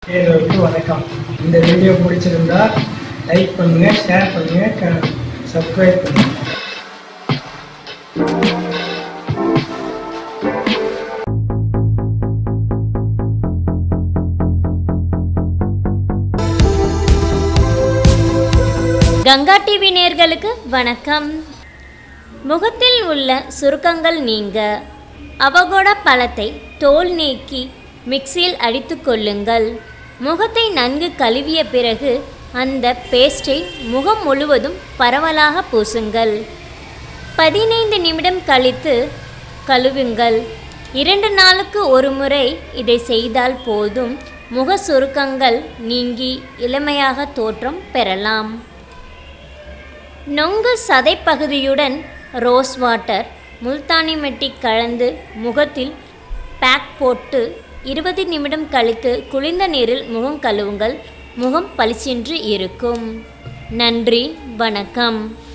நேயர்களுக்கு வணக்கம் இந்த வீடியோ பிடிச்சிருந்தா லைக் பண்ணுங்க ஷேர் பண்ணுங்க சப்ஸ்கிரைப் பண்ணுங்க கங்கா டிவி நேர்களுக்கு வணக்கம் முகத்தில் உள்ள சுருக்கங்கள் நீங்க அவகோடா பழத்தை தோல் நீக்கி மிக்சியில் அடித்து கொள்ளுங்கள் முகத்தை நன்கு கழுவிய பிறகு அந்த பேஸ்டை முகம் முழுவதும் பரவலாக பூசுங்கள் பதினைந்து நிமிடம் கழித்து கழுவுங்கள் இரண்டு நாளுக்கு ஒரு முறை இதை செய்தால் போதும் முக சுருக்கங்கள் நீங்கி இளமையாக தோற்றம் பெறலாம் நொங்கு சதைப்பகுதியுடன் ரோஸ் வாட்டர் முல்தானி மெட்டி கலந்து முகத்தில் பேக் போட்டு இருபது நிமிடம் கழித்து குளிர்ந்த நீரில் முகம் கழுவுங்கள் முகம் பளிச்சென்று இருக்கும் நன்றி வணக்கம்